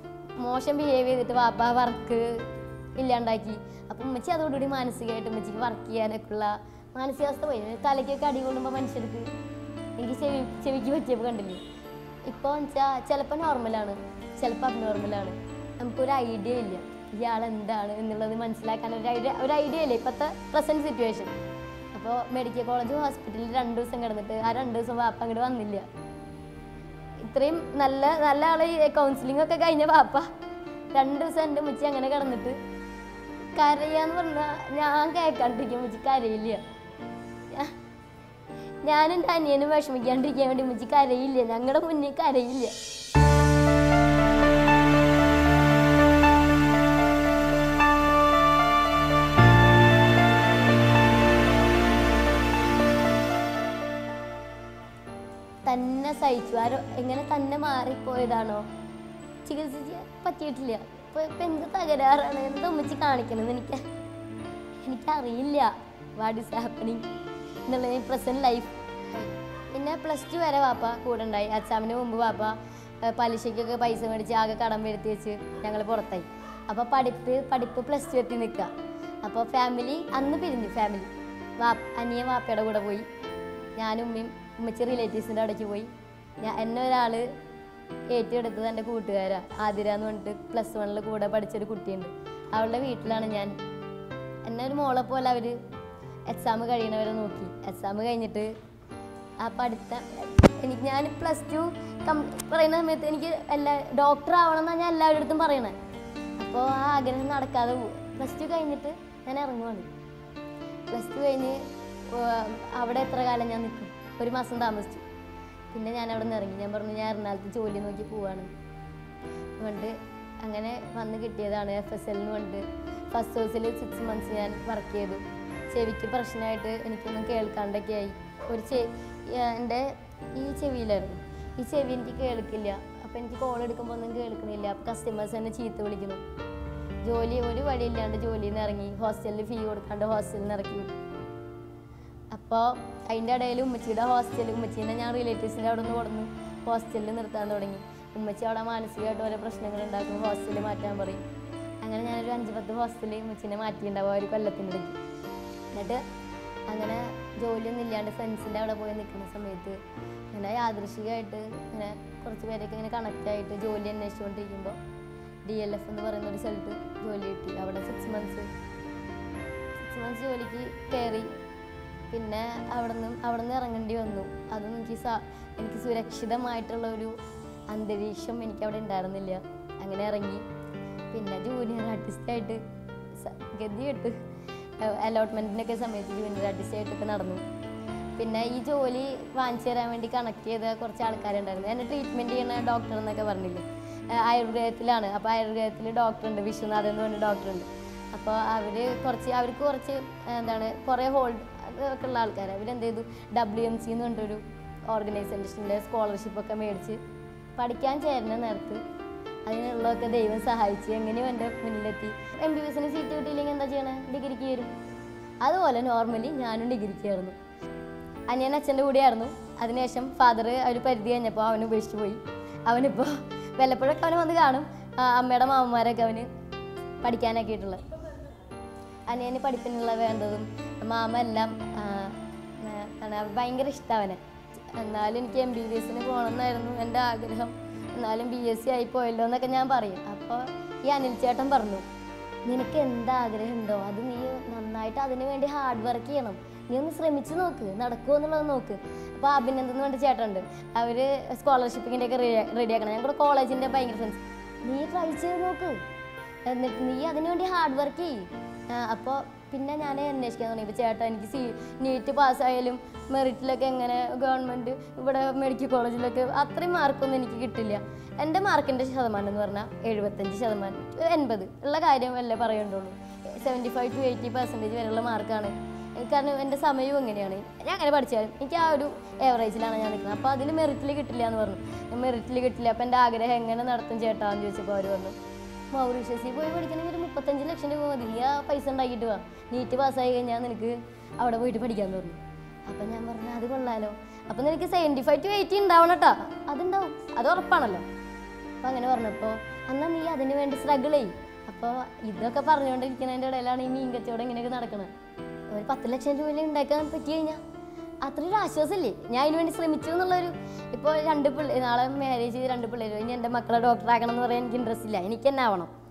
മോശം ബിഹേവ് ചെയ്തിട്ട് വാപ്പ വർക്ക് ഇല്ലാണ്ടാക്കി അപ്പം ഉമ്മച്ചി അതോടുകൂടി മാനസികമായിട്ട് ഉമ്മച്ചിക്ക് വർക്ക് ചെയ്യാനൊക്കെ ഉള്ള മാനസികാവസ്ഥ പോയി തലയ്ക്കൊക്കെ അടി കൊള്ളുമ്പോൾ മനുഷ്യർക്ക് എനിക്ക് ചെവി ചെവിക്ക് പറ്റിയപ്പോൾ കണ്ടില്ലേ ഇപ്പോൾ വെച്ചാൽ ചിലപ്പോൾ നോർമലാണ് ചിലപ്പോൾ അബ്നോർമലാണ് നമുക്കൊരു ഐഡിയ ഇല്ല ഇയാൾ എന്താണ് എന്നുള്ളത് മനസ്സിലാക്കാൻ ഒരു ഐഡിയ ഒരു ഐഡിയ ഇല്ല ഇപ്പോഴത്തെ പ്രസൻറ്റ് സിറ്റുവേഷൻ അപ്പോൾ മെഡിക്കൽ കോളേജ് ഹോസ്പിറ്റലിൽ രണ്ട് ദിവസം കിടന്നിട്ട് ആ രണ്ട് ദിവസം വാപ്പ അങ്ങോട്ട് വന്നില്ല ഇത്രയും നല്ല നല്ല ആളെ കൗൺസിലിംഗ് ഒക്കെ കഴിഞ്ഞ വാപ്പ രണ്ട് ദിവസം എൻ്റെ മുച്ചി അങ്ങനെ കിടന്നിട്ട് കരയാന്ന് പറഞ്ഞാൽ ഞാൻ കേൾക്കാണ്ടിരിക്കാൻ മുച്ചി കരയില്ല ഞാ- ഞാൻ എൻ്റെ അനിയനും വിഷമിക്കാണ്ടിരിക്കാൻ വേണ്ടി മുച്ചി കരയില്ല ഞങ്ങളുടെ മുന്നിൽ കരയില്ല തന്നെ സഹിച്ചു ആരോ എങ്ങനെ തന്നെ മാറിപ്പോയതാണോ ചികിത്സിച്ച് പറ്റിയിട്ടില്ല ഇപ്പൊ ഇപ്പൊ എന്ത് തകരാറാണ് എന്താ ഉമ്മച്ചി കാണിക്കണമെന്ന് എനിക്ക് എനിക്കറിയില്ല വാട്ട് ഈസ് ഹാപ്പനിങ് എന്നുള്ള പ്രസൻറ്റ് ലൈഫ് പിന്നെ പ്ലസ് ടു വരെ വാപ്പ കൂടെ ഉണ്ടായി എക്സാമിന് മുമ്പ് വാപ്പ ഏഹ്, പലിശയ്ക്കൊക്കെ പൈസ മേടിച്ച് ആകെ കടം വരുത്തി വെച്ച് ഞങ്ങൾ പുറത്തായി അപ്പോൾ പഠിപ്പ് പഠിപ്പ് പ്ലസ് ടു എത്തി നിൽക്കുക അപ്പോൾ ഫാമിലി അന്ന് പിരിഞ്ഞു ഫാമിലി വാ അനിയൻ വാപ്പയുടെ കൂടെ പോയി ഞാനും ഉമ്മയും ഉമ്മച്ചി റിലേറ്റീവ്സിൻ്റെ അവിടേക്ക് പോയി ഞാൻ എന്നെ ഒരാൾ ഏറ്റെടുത്തത് എൻ്റെ കൂട്ടുകാരാ ആതിര എന്ന് പറഞ്ഞിട്ട് പ്ലസ് വണ്ണിൽ കൂടെ പഠിച്ചൊരു കുട്ടിയുണ്ട് അവളുടെ വീട്ടിലാണ് ഞാൻ എന്നെ ഒരു മോളെ പോലെ അവർ എക്സാം കഴിയണവരെ നോക്കി എക്സാം കഴിഞ്ഞിട്ട് ആ പഠിത്തം എനിക്ക് ഞാൻ പ്ലസ് ടു കം പറയുന്ന സമയത്ത് എനിക്ക് എല്ലാ ഡോക്ടർ ആവണം എന്നാണ് ഞാൻ എല്ലാവരുടെ അടുത്തും പറയണേ അപ്പോൾ ആ ആഗ്രഹം നടക്കാതെ പോകും പ്ലസ് ടു കഴിഞ്ഞിട്ട് ഞാൻ ഇറങ്ങുവാണ് പ്ലസ് ടു കഴിഞ്ഞ് ഏർ അവിടെ എത്ര കാലം ഞാൻ നിൽക്കും ഒരു മാസം താമസിച്ചു പിന്നെ ഞാൻ അവിടെ നിന്ന് ഇറങ്ങി ഞാൻ പറഞ്ഞു ഞാൻ എറണാകുളത്ത് ജോലി നോക്കി പോവാണ് അതുകൊണ്ട് അങ്ങനെ വന്ന് കിട്ടിയതാണ് എഫ് എസ് എല്ലിന് കൊണ്ട് ഫസ്റ്റ് ഹൗസിൽ സിക്സ് മന്ത്സ് ഞാൻ വർക്ക് ചെയ്തു ചെവിക്ക് പ്രശ്നമായിട്ട് എനിക്കൊന്നും കേൾക്കാണ്ടൊക്കെ ആയി ഒരു ചെ ഏഹ് എൻ്റെ ഈ ചെവിയിലായിരുന്നു ഈ ചെവി എനിക്ക് കേൾക്കില്ല അപ്പോൾ എനിക്ക് കോൾ എടുക്കുമ്പോൾ ഒന്നും കേൾക്കണില്ല അപ്പോൾ കസ്റ്റമേഴ്സ് എന്നെ ചീത്ത വിളിക്കുന്നു ജോലി ഒരു വഴിയില്ലാണ്ട് ജോലിയിൽ നിന്ന് ഇറങ്ങി ഹോസ്റ്റലിൽ ഫീ കൊടുക്കാണ്ട് ഹോസ്റ്റലിൽ നിന്ന് ഇറക്കി വിട്ടു അപ്പോൾ അതിൻ്റെ ഇടയിൽ ഉമ്മച്ചിയുടെ ഹോസ്റ്റലിൽ ഉമ്മച്ചീനെ ഞാൻ റിലേറ്റീവ്സിൻ്റെ അവിടെ നിന്ന് കൊടുന്ന് ഹോസ്റ്റലിൽ നിർത്താൻ തുടങ്ങി ഉമ്മച്ചി അവിടെ മാനസികമായിട്ട് ഓരോ പ്രശ്നങ്ങൾ ഉണ്ടാക്കും ഹോസ്റ്റലിൽ മാറ്റാൻ പറയും അങ്ങനെ ഞാനൊരു അഞ്ച് പത്ത് ഹോസ്റ്റലിൽ ഉമ്മച്ചീനെ മാറ്റിയിട്ടുണ്ടാവും ആ ഒരു കൊല്ലത്തിൻ്റെ ഇടയ്ക്ക് എന്നിട്ട് അങ്ങനെ ജോലിയൊന്നും ഇല്ലാണ്ട് ഫ്രണ്ട്സിൻ്റെ അവിടെ പോയി നിൽക്കുന്ന സമയത്ത് ഇങ്ങനെ യാദൃശികമായിട്ട് ഇങ്ങനെ കുറച്ച് പേരൊക്കെ ഇങ്ങനെ കണക്റ്റ് ആയിട്ട് ജോലി അന്വേഷിച്ചുകൊണ്ടിരിക്കുമ്പോൾ ഡി എൽ എഫ് എന്ന് പറയുന്ന ഒരു സ്ഥലത്ത് ജോലി കിട്ടി അവിടെ സിക്സ് മന്ത്സ് സിക്സ് മന്ത്സ് ജോലിക്ക് കയറി പിന്നെ അവിടെ നിന്ന് അവിടെ നിന്ന് ഇറങ്ങേണ്ടി വന്നു അതൊന്നും എനിക്ക് സ എനിക്ക് സുരക്ഷിതമായിട്ടുള്ള ഒരു അന്തരീക്ഷം എനിക്ക് അവിടെ ഉണ്ടായിരുന്നില്ല അങ്ങനെ ഇറങ്ങി പിന്നെ ജൂനിയർ ആർട്ടിസ്റ്റായിട്ട് ഗതികെട്ട് അലോട്ട്മെൻറ്റിനൊക്കെ സമയത്ത് ജൂനിയർ ആർട്ടിസ്റ്റായിട്ടൊക്കെ നടന്നു പിന്നെ ഈ ജോലി വാങ്ങിച്ചു തരാൻ വേണ്ടി കണക്ട് ചെയ്ത കുറച്ച് ആൾക്കാരുണ്ടായിരുന്നു എന്നെ ട്രീറ്റ്മെൻറ്റ് ചെയ്യുന്ന ഡോക്ടർ എന്നൊക്കെ പറഞ്ഞില്ലേ ആ, ആയുർവേദത്തിലാണ് അപ്പോൾ ആയുർവേദത്തിൽ ഡോക്ടറുണ്ട് വിശ്വനാഥൻ എന്ന് പറഞ്ഞ ഡോക്ടറുണ്ട് അപ്പോൾ അവർ കുറച്ച് അവർക്ക് കുറച്ച് എന്താണ് കുറേ ഹോൾഡ് ഒക്കെ ഉള്ള ആൾക്കാർ അവരെന്ത് ചെയ്തു ഡബ്ല്യു എം സി എന്ന് പറഞ്ഞൊരു ഓർഗനൈസേഷൻ്റെ സ്കോളർഷിപ്പൊക്കെ മേടിച്ച് പഠിക്കാൻ ചേരുന്ന നേരത്ത് അതിനുള്ളതൊക്കെ ദൈവം സഹായിച്ച് എങ്ങനെയോ എൻ്റെ മുന്നിലെത്തി എം ബി ബി എസിന് സീറ്റ് കിട്ടിയില്ലെങ്കിൽ എന്താ ചെയ്യണേ ഡിഗ്രിക്ക് വരും അതുപോലെ നോർമലി ഞാനും ഡിഗ്രിക്ക് ആയിരുന്നു അനിയൻ അച്ഛൻ്റെ കൂടെയായിരുന്നു അതിനുശേഷം ഫാദർ ഒരു പരിധി കഴിഞ്ഞപ്പോൾ അവന് ഉപേക്ഷിച്ച് പോയി അവനിപ്പോൾ വല്ലപ്പോഴൊക്കെ അവന് വന്ന് കാണും ആ, അമ്മയുടെ മാമന്മാരൊക്കെ അവന് പഠിക്കാനൊക്കെ ആയിട്ടുള്ളത് അനിയന് പഠിപ്പിനുള്ള വേണ്ടതും മാമ എല്ലാം ആ, ആ, ആണ് ഭയങ്കര ഇഷ്ടം അവനെ എന്നാലും എനിക്ക് എം ബി ബി എസിന് പോകണമെന്നായിരുന്നു എൻ്റെ ആഗ്രഹം എന്നാലും ബി എസ് സി ആയി പോയല്ലോ എന്നൊക്കെ ഞാൻ പറയും അപ്പോൾ ഈ അനിൽ ചേട്ടൻ പറഞ്ഞു നിനക്ക് എന്താ ആഗ്രഹം ഉണ്ടോ അത് നീ നന്നായിട്ട് അതിനു വേണ്ടി ഹാർഡ് വർക്ക് ചെയ്യണം നീ ഒന്ന് ശ്രമിച്ചു നോക്ക് നടക്കുമോ എന്നുള്ളത് നോക്ക് അപ്പോൾ അഭിനന്ദൻ എന്ന് പറഞ്ഞ ചേട്ടനുണ്ട് അവർ സ്കോളർഷിപ്പിൻ്റെ ഒക്കെ റെഡി ആക്കണം ഞങ്ങളുടെ കോളേജിൻ്റെ ഭയങ്കര ഫ്രണ്ട്സ് നീ ട്രൈ ചെയ്ത് നോക്ക് എന്നിട്ട് നീ അതിനു വേണ്ടി ഹാർഡ് വർക്ക് ചെയ്യും അപ്പോൾ പിന്നെ ഞാൻ അന്വേഷിക്കാൻ തുടങ്ങി ഇപ്പോൾ ചേട്ടാ എനിക്ക് സി നീറ്റ് പാസ്സായാലും മെറിറ്റിലൊക്കെ എങ്ങനെ ഗവൺമെൻറ് ഇവിടെ മെഡിക്കൽ കോളേജിലൊക്കെ അത്രയും മാർക്കൊന്നും എനിക്ക് കിട്ടില്ല എൻ്റെ മാർക്കിൻ്റെ ശതമാനം എന്ന് പറഞ്ഞാൽ എഴുപത്തഞ്ച് ശതമാനം എൺപത് ഉള്ള കാര്യമല്ലേ പറയണ്ടുള്ളൂ seventy five to eighty percentage വരെയുള്ള മാർക്കാണ് കാരണം എൻ്റെ സമയവും എങ്ങനെയാണ് ഞാൻ അങ്ങനെ പഠിച്ചാലും എനിക്ക് ആ ഒരു ഏവറേജിലാണ് ഞാൻ നിൽക്കുന്നത് അപ്പോൾ അതിൽ മെറിറ്റിൽ കിട്ടില്ല എന്ന് പറഞ്ഞു മെറിറ്റിൽ കിട്ടില്ല അപ്പോൾ എൻ്റെ ആഗ്രഹം എങ്ങനെ നടത്തും ചേട്ടാന്ന് ചോദിച്ചപ്പോൾ അവർ പറഞ്ഞു മൗറീഷ്യസിൽ പോയി പഠിക്കണമെങ്കിൽ ഒരു മുപ്പത്തഞ്ച് ലക്ഷം രൂപ മതി നീ ആ പൈസ ഉണ്ടാക്കിയിട്ട് വാ നീറ്റ് പാസ്സായി കഴിഞ്ഞാൽ നിനക്ക് അവിടെ പോയിട്ട് പഠിക്കാമെന്ന് പറഞ്ഞു അപ്പം ഞാൻ പറഞ്ഞു അത് കൊള്ളാലോ അപ്പം നിനക്ക് സെവൻറ്റി ഫൈവ് ടു എയ്റ്റി ഉണ്ടാവണം കേട്ടോ അതുണ്ടാവും അത് ഉറപ്പാണല്ലോ അപ്പം അങ്ങനെ പറഞ്ഞപ്പോൾ എന്നാൽ നീ അതിന് വേണ്ടി സ്ട്രഗിൾ ചെയ്യും അപ്പോൾ ഇതൊക്കെ പറഞ്ഞുകൊണ്ടിരിക്കുന്നതിൻ്റെ ഇടയിലാണ് ഈ മീൻ കച്ചവടം ഇങ്ങനെയൊക്കെ നടക്കുന്നത് ഒരു പത്ത് ലക്ഷം രൂപ ഉണ്ടാക്കാൻ പറ്റി കഴിഞ്ഞാൽ അത്രയൊരു ആശ്വാസമില്ലേ ഞാൻ അതിന് വേണ്ടി ശ്രമിച്ചു എന്നുള്ളൊരു ഇപ്പോൾ രണ്ട് പിള്ളേർ നാളെ മാരേജ് ചെയ്ത് രണ്ട് പിള്ളേർ ഇനി എൻ്റെ മക്കളെ ഡോക്ടർ ആക്കണം എന്ന് പറയാൻ എനിക്ക് ഇൻട്രസ്റ്റ് ഇല്ല എനിക്ക് തന്നെ ആവണം